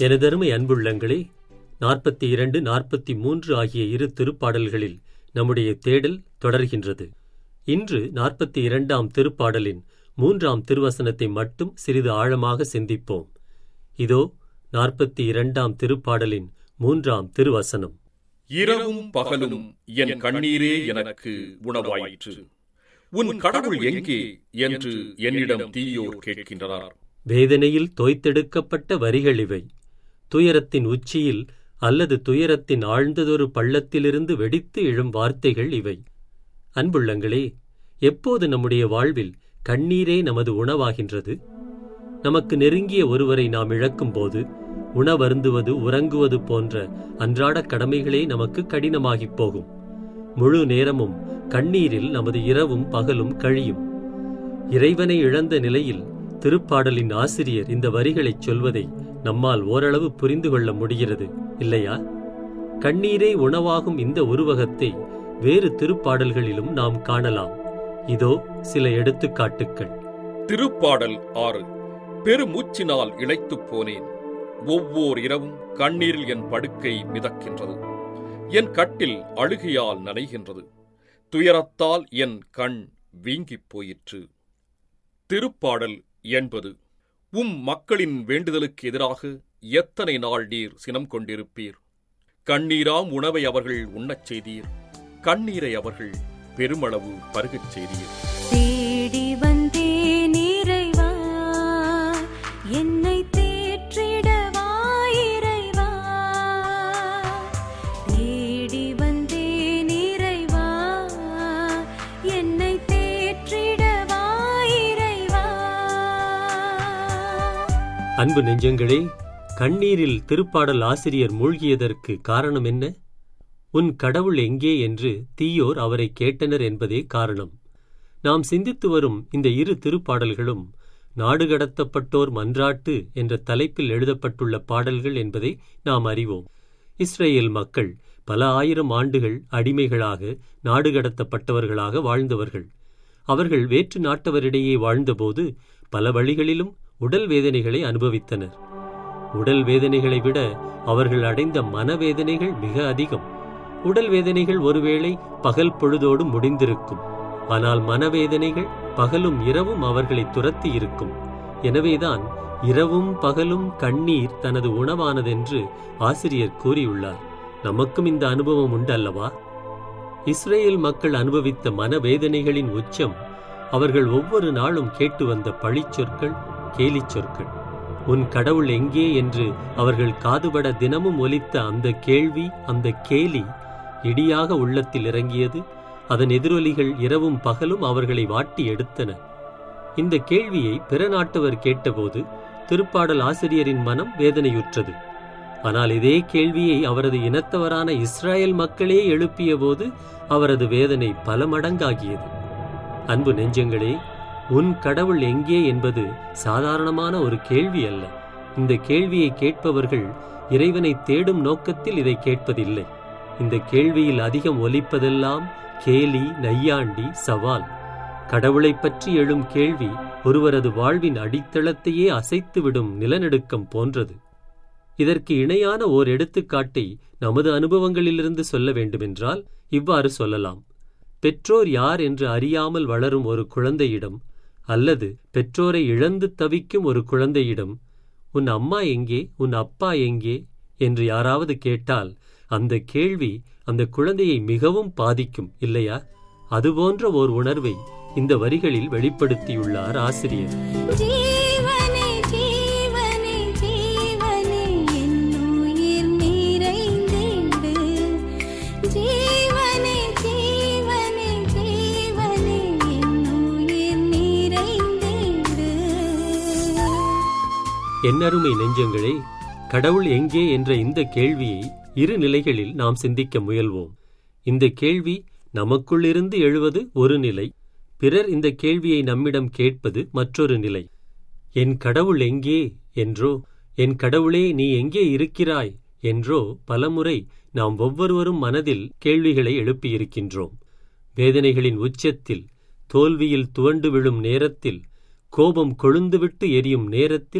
எனதருமை அன்புள்ளங்களே நாற்பத்தி இரண்டு நாற்பத்தி மூன்று ஆகிய இரு திருப்பாடல்களில் நம்முடைய தேடல் தொடர்கின்றது இன்று நாற்பத்தி இரண்டாம் திருப்பாடலின் மூன்றாம் திருவசனத்தை மட்டும் சிறிது ஆழமாக சிந்திப்போம் இதோ நாற்பத்தி இரண்டாம் திருப்பாடலின் மூன்றாம் திருவசனம் இரவும் பகலும் என் கண்ணீரே எனக்கு உணவாயிற்று உன் கடவுள் எங்கே என்று என்னிடம் தீயோர் கேட்கின்றனர் வேதனையில் தோய்த்தெடுக்கப்பட்ட வரிகள் இவை துயரத்தின் உச்சியில் அல்லது துயரத்தின் ஆழ்ந்ததொரு பள்ளத்திலிருந்து வெடித்து எழும் வார்த்தைகள் இவை அன்புள்ளங்களே எப்போது நம்முடைய வாழ்வில் கண்ணீரே நமது உணவாகின்றது நமக்கு நெருங்கிய ஒருவரை நாம் இழக்கும்போது உணவருந்துவது உறங்குவது போன்ற அன்றாட கடமைகளே நமக்கு கடினமாகிப் போகும் முழு நேரமும் கண்ணீரில் நமது இரவும் பகலும் கழியும் இறைவனை இழந்த நிலையில் திருப்பாடலின் ஆசிரியர் இந்த வரிகளைச் சொல்வதை நம்மால் ஓரளவு புரிந்து கொள்ள முடிகிறது இல்லையா கண்ணீரே உணவாகும் இந்த உருவகத்தை வேறு திருப்பாடல்களிலும் நாம் காணலாம் இதோ சில எடுத்துக்காட்டுக்கள் திருப்பாடல் ஆறு பெருமூச்சினால் இளைத்துப் போனேன் ஒவ்வொரு இரவும் கண்ணீரில் என் படுக்கை மிதக்கின்றது என் கட்டில் அழுகையால் நனைகின்றது துயரத்தால் என் கண் வீங்கிப் போயிற்று திருப்பாடல் என்பது உம் மக்களின் வேண்டுதலுக்கு எதிராக எத்தனை நாள் நீர் சினம் கொண்டிருப்பீர் கண்ணீராம் உணவை அவர்கள் உண்ணச் செய்தீர் கண்ணீரை அவர்கள் பெருமளவு பருகச் செய்தீர் தேடி வந்தேன் இறைவா என்னை தேற்றிடவா இறைவா தேடி வந்தேன் இறைவா என்னை தேற்றிடவா இறைவா அன்பு நெஞ்சங்களே கண்ணீரில் திருப்பாடல் ஆசிரியர் மூழ்கியதற்கு காரணம் என்ன உன் கடவுள் எங்கே என்று தீயோர் அவரை கேட்டனர் என்பதே காரணம் நாம் சிந்தித்து வரும் இந்த இரு திருப்பாடல்களும் நாடு கடத்தப்பட்டோர் மன்றாட்டு என்ற தலைப்பில் எழுதப்பட்டுள்ள பாடல்கள் என்பதை நாம் அறிவோம் இஸ்ரேல் மக்கள் பல ஆயிரம் ஆண்டுகள் அடிமைகளாக நாடு கடத்தப்பட்டவர்களாக வாழ்ந்தவர்கள் அவர்கள் வேற்று நாட்டவரிடையே வாழ்ந்தபோது பல வழிகளிலும் உடல் வேதனைகளை அனுபவித்தனர் உடல் வேதனைகளை விட அவர்கள் அடைந்த மனவேதனைகள் மிக அதிகம் உடல் வேதனைகள் ஒருவேளை பகல் பொழுதோடு முடிந்திருக்கும் ஆனால் மனவேதனைகள் பகலும் இரவும் அவர்களை துரத்தி இருக்கும் எனவேதான் இரவும் பகலும் கண்ணீர் தனது உணவானதென்று ஆசிரியர் கூறியுள்ளார் நமக்கும் இந்த அனுபவம் உண்டல்லவா இஸ்ரேல் மக்கள் அனுபவித்த மனவேதனைகளின் உச்சம் அவர்கள் ஒவ்வொரு நாளும் கேட்டு வந்த பழிச்சொற்கள் கேலிச் சொற்கள் உன் கடவுள் எங்கே என்று அவர்கள் காதுபட தினமும் ஒலித்த அந்த கேள்வி அந்த கேலி இடியாக உள்ளத்தில் இறங்கியது அதன் எதிரொலிகள் இரவும் பகலும் அவர்களை வாட்டி எடுத்தன இந்த கேள்வியை பிற நாட்டவர் கேட்டபோது திருப்பாடல் ஆசிரியரின் மனம் வேதனையுற்றது ஆனால் இதே கேள்வியை அவரது இனத்தவரான இஸ்ராயேல் மக்களே எழுப்பியபோது அவரது வேதனை பல மடங்காகியது அன்பு நெஞ்சங்களே உன் கடவுள் எங்கே என்பது சாதாரணமான ஒரு கேள்வி அல்ல இந்த கேள்வியை கேட்பவர்கள் இறைவனை தேடும் நோக்கத்தில் இதை கேட்பதில்லை இந்த கேள்வியில் அதிகம் ஒலிப்பதெல்லாம் கேலி நையாண்டி சவால் கடவுளைப் பற்றி எழும் கேள்வி ஒருவரது வாழ்வின் அடித்தளத்தையே அசைத்துவிடும் நிலநடுக்கம் போன்றது இதற்கு இணையான ஓர் எடுத்துக்காட்டை நமது அனுபவங்களிலிருந்து சொல்ல வேண்டுமென்றால் இவ்வாறு சொல்லலாம் பெற்றோர் யார் என்று அறியாமல் வளரும் ஒரு குழந்தையிடம் அல்லது பெற்றோரை இழந்து தவிக்கும் ஒரு குழந்தையிடம் உன் அம்மா எங்கே உன் அப்பா எங்கே என்று யாராவது கேட்டால் அந்த கேள்வி அந்த குழந்தையை மிகவும் பாதிக்கும் இல்லையா அதுபோன்ற ஓர் உணர்வை இந்த வரிகளில் வெளிப்படுத்தியுள்ளார் ஆசிரியர் ஜீவனே ஜீவனே ஜீவனே என்னுயிர் நிறைந்திடு ஜீவனே ஜீவனே ஜீவனே என்னுயிர் நிறைந்திடு என்னருமை நெஞ்சங்களே கடவுள் எங்கே என்ற இந்த கேள்வியை இரு நிலைகளில் நாம் சிந்திக்க முயல்வோம் இந்த கேள்வி நமக்குள்ளிருந்து எழுவது ஒரு நிலை பிறர் இந்த கேள்வியை நம்மிடம் கேட்பது மற்றொரு நிலை என் கடவுள் எங்கே என்றோ என் கடவுளே நீ எங்கே இருக்கிறாய் என்றோ பலமுறை நாம் ஒவ்வொருவரும் மனதில் கேள்விகளை எழுப்பியிருக்கின்றோம் வேதனைகளின் உச்சத்தில் தோல்வியில் துவண்டு விழும் நேரத்தில் கோபம் கொழுந்துவிட்டு எரியும் நேரத்தில்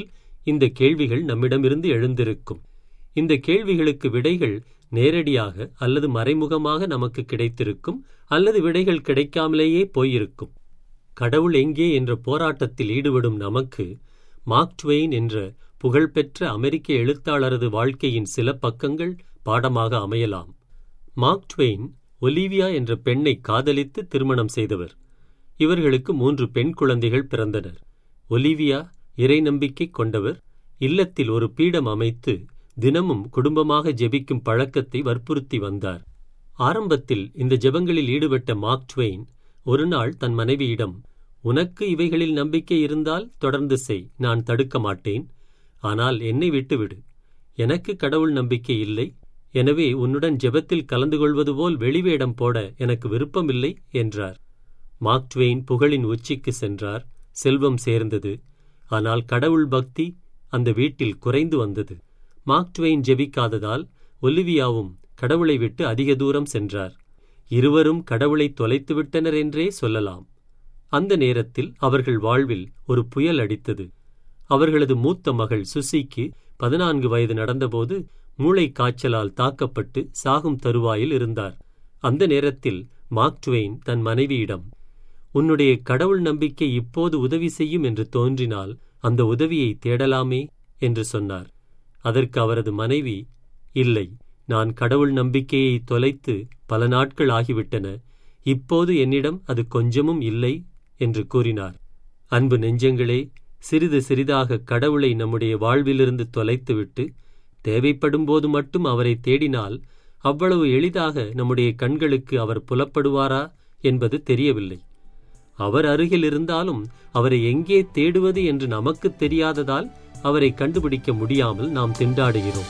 இந்த கேள்விகள் நம்மிடமிருந்து எழுந்திருக்கும் இந்த கேள்விகளுக்கு விடைகள் நேரடியாக அல்லது மறைமுகமாக நமக்கு கிடைத்திருக்கும் அல்லது விடைகள் கிடைக்காமலேயே போயிருக்கும் கடவுள் எங்கே என்ற போராட்டத்தில் ஈடுபடும் நமக்கு மார்க் ட்வெயின் என்ற புகழ்பெற்ற அமெரிக்க எழுத்தாளரது வாழ்க்கையின் சில பக்கங்கள் பாடமாக அமையலாம் மார்க் ட்வெயின் ஒலிவியா என்ற பெண்ணை காதலித்து திருமணம் செய்தவர் இவர்களுக்கு மூன்று பெண் குழந்தைகள் பிறந்தனர் ஒலிவியா இறை நம்பிக்கை கொண்டவர் இல்லத்தில் ஒரு பீடம் அமைத்து தினமும் குடும்பமாக ஜெபிக்கும் பழக்கத்தை வற்புறுத்தி வந்தார் ஆரம்பத்தில் இந்த ஜெபங்களில் ஈடுபட்ட மார்க் ட்வெயின் ஒரு நாள் தன் மனைவியிடம் உனக்கு இவைகளில் நம்பிக்கை இருந்தால் தொடர்ந்து செய் நான் தடுக்க மாட்டேன் ஆனால் என்னை விட்டுவிடு எனக்கு கடவுள் நம்பிக்கை இல்லை எனவே உன்னுடன் ஜெபத்தில் கலந்து கொள்வது போல் வெளிவேடம் போட எனக்கு விருப்பமில்லை என்றார் மார்க் ட்வெயின் புகழின் உச்சிக்கு சென்றார் செல்வம் சேர்ந்தது ஆனால் கடவுள் பக்தி அந்த வீட்டில் குறைந்து வந்தது மார்க் ட்வெயின் ஜெபிக்காததால் ஒலிவியாவும் கடவுளை விட்டு அதிக தூரம் சென்றார் இருவரும் கடவுளை தொலைத்துவிட்டனர் என்றே சொல்லலாம் அந்த நேரத்தில் அவர்கள் வாழ்வில் ஒரு புயல் அடித்தது அவர்களது மூத்த மகள் சுசிக்கு பதினான்கு வயது நடந்தபோது மூளை காய்ச்சலால் தாக்கப்பட்டு சாகும் தருவாயில் இருந்தார் அந்த நேரத்தில் மார்க் ட்வெயின் தன் மனைவியிடம் உன்னுடைய கடவுள் நம்பிக்கை இப்போது உதவி செய்யும் என்று தோன்றினால் அந்த உதவியை தேடலாமே என்று சொன்னார் அதற்கு அவரது மனைவி இல்லை நான் கடவுள் நம்பிக்கையை தொலைத்து பல நாட்கள் ஆகிவிட்டன இப்போது என்னிடம் அது கொஞ்சமும் இல்லை என்று கூறினார் அன்பு நெஞ்சங்களே சிறிது சிறிதாக கடவுளை நம்முடைய வாழ்விலிருந்து தொலைத்துவிட்டு தேவைப்படும் போது மட்டும் அவரை தேடினால் அவ்வளவு எளிதாக நம்முடைய கண்களுக்கு அவர் புலப்படுவாரா என்பது தெரியவில்லை அவர் அருகில் இருந்தாலும் அவரை எங்கே தேடுவது என்று நமக்கு தெரியாததால் அவரை கண்டுபிடிக்க முடியாமல் நாம் திண்டாடுகிறோம்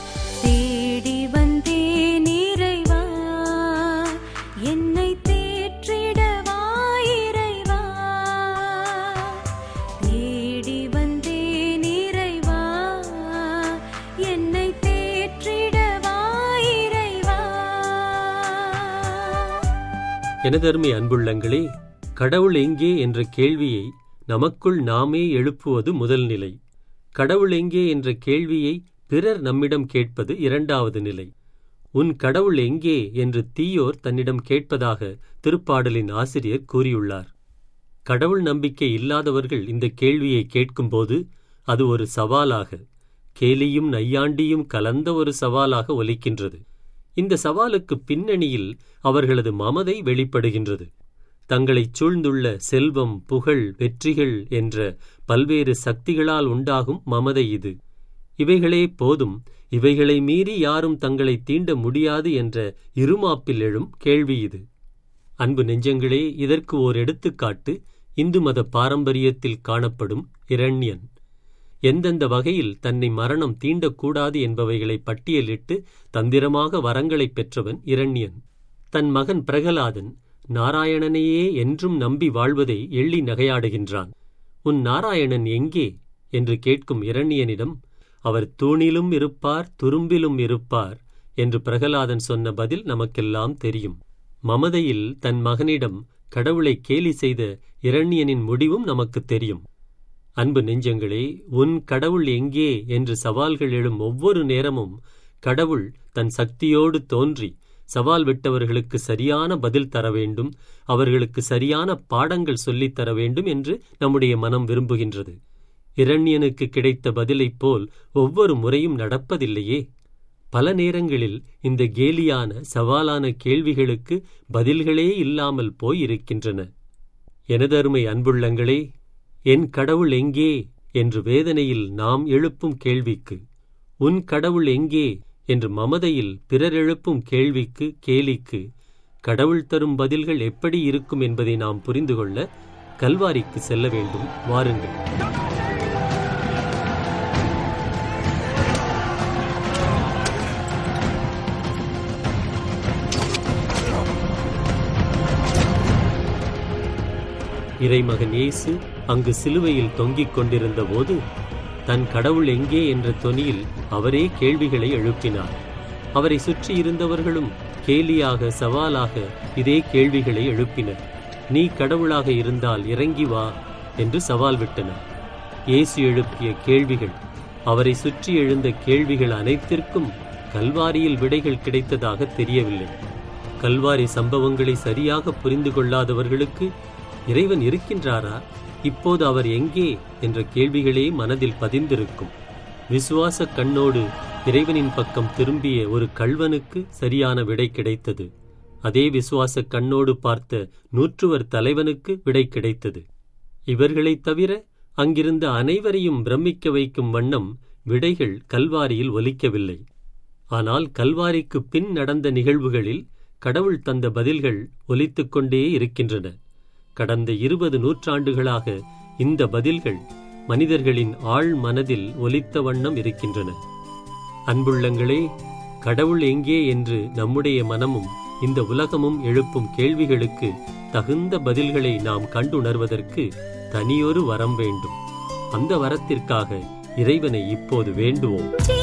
தேடி வந்தேன் இறைவா என்னை தேற்றிடவா இறைவா தேடி வந்தேன் இறைவா என்னை தேற்றிடவா இறைவா எனதருமை அன்புள்ளங்களே கடவுள் எங்கே என்ற கேள்வியை நமக்குள் நாமே எழுப்புவது முதல் நிலை கடவுள் எங்கே என்ற கேள்வியை பிறர் நம்மிடம் கேட்பது இரண்டாவது நிலை உன் கடவுள் எங்கே என்று தீயோர் தன்னிடம் கேட்பதாக திருப்பாடலின் ஆசிரியர் கூறியுள்ளார் கடவுள் நம்பிக்கை இல்லாதவர்கள் இந்த கேள்வியை கேட்கும்போது அது ஒரு சவாலாக கேலியும் நையாண்டியும் கலந்த ஒரு சவாலாக ஒலிக்கின்றது இந்த சவாலுக்கு பின்னணியில் அவர்களது மமதை வெளிப்படுகின்றது தங்களைச் சூழ்ந்துள்ள செல்வம் புகழ் வெற்றிகள் என்ற பல்வேறு சக்திகளால் உண்டாகும் மமதை இது இவைகளே போதும் இவைகளை மீறி யாரும் தங்களை தீண்ட முடியாது என்ற இருமாப்பில் எழும் கேள்வி இது அன்பு நெஞ்சங்களே இதற்கு ஓர் எடுத்துக்காட்டு இந்து மத பாரம்பரியத்தில் காணப்படும் இரண்யன் எந்தெந்த வகையில் தன்னை மரணம் தீண்டக்கூடாது என்பவைகளை பட்டியலிட்டு தந்திரமாக வரங்களைப் பெற்றவன் இரண்யன் தன் மகன் பிரகலாதன் நாராயணனையே என்றும் நம்பி வாழ்வதை எள்ளி நகையாடுகின்றான் உன் நாராயணன் எங்கே என்று கேட்கும் இரண்யனிடம் அவர் தூணிலும் இருப்பார் துரும்பிலும் இருப்பார் என்று பிரகலாதன் சொன்ன பதில் நமக்கெல்லாம் தெரியும் மமதையில் தன் மகனிடம் கடவுளை கேலி செய்த இரண்யனின் முடிவும் நமக்குத் தெரியும் அன்பு நெஞ்சங்களே உன் கடவுள் எங்கே என்று சவால்கள் எழும் ஒவ்வொரு நேரமும் கடவுள் தன் சக்தியோடு தோன்றி சவால் விட்டவர்களுக்கு சரியான பதில் தர வேண்டும் அவர்களுக்கு சரியான பாடங்கள் சொல்லித் தர வேண்டும் என்று நம்முடைய மனம் விரும்புகின்றது இரண்யனுக்கு கிடைத்த பதிலைப் போல் ஒவ்வொரு முறையும் நடப்பதில்லையே பல நேரங்களில் இந்த கேலியான சவாலான கேள்விகளுக்கு பதில்களே இல்லாமல் போயிருக்கின்றன எனதருமை அன்புள்ளங்களே என் கடவுள் எங்கே என்று வேதனையில் நாம் எழுப்பும் கேள்விக்கு உன் கடவுள் எங்கே என்று மமதையில் பிறர் எழுப்பும் கேள்விக்கு கேலிக்கு கடவுள் தரும் பதில்கள் எப்படி இருக்கும் என்பதை நாம் புரிந்து கொள்ள கல்வாரிக்கு செல்ல வேண்டும் வாருங்கள் இறைமகன் இயேசு அங்கு சிலுவையில் தொங்கிக் கொண்டிருந்த போது தன் கடவுள் எங்கே என்ற தொனியில் அவரே கேள்விகளை எழுப்பினார் அவரை சுற்றி இருந்தவர்களும் கேலியாக சவாலாக இதே கேள்விகளை எழுப்பினர் நீ கடவுளாக இருந்தால் இறங்கி வா என்று சவால் விட்டனர் இயேசு எழுப்பிய கேள்விகள் அவரை சுற்றி எழுந்த கேள்விகள் அனைத்திற்கும் கல்வாரியில் விடைகள் கிடைத்ததாக தெரியவில்லை கல்வாரி சம்பவங்களை சரியாக புரிந்து கொள்ளாதவர்களுக்கு இறைவன் இருக்கின்றாரா இப்போது அவர் எங்கே என்ற கேள்விகளே மனதில் பதிந்திருக்கும் விசுவாச கண்ணோடு இறைவனின் பக்கம் திரும்பிய ஒரு கள்வனுக்கு சரியான விடை கிடைத்தது அதே விசுவாச கண்ணோடு பார்த்த நூற்றுவர் தலைவனுக்கு விடை கிடைத்தது இவர்களைத் தவிர அங்கிருந்த அனைவரையும் பிரமிக்க வைக்கும் வண்ணம் விடைகள் கல்வாரியில் ஒலிக்கவில்லை ஆனால் கல்வாரிக்கு பின் நடந்த நிகழ்வுகளில் கடவுள் தந்த பதில்கள் ஒலித்துக் கொண்டே இருக்கின்றன கடந்த இருபது நூற்றாண்டுகளாக இந்த பதில்கள் மனிதர்களின் ஆழ் மனதில் ஒலித்த வண்ணம் இருக்கின்றன அன்புள்ளங்களே கடவுள் எங்கே என்று நம்முடைய மனமும் இந்த உலகமும் எழுப்பும் கேள்விகளுக்கு தகுந்த பதில்களை நாம் கண்டுணர்வதற்கு தனியொரு வரம் வேண்டும் அந்த வரத்திற்காக இறைவனை இப்போது வேண்டுவோம் ஜீ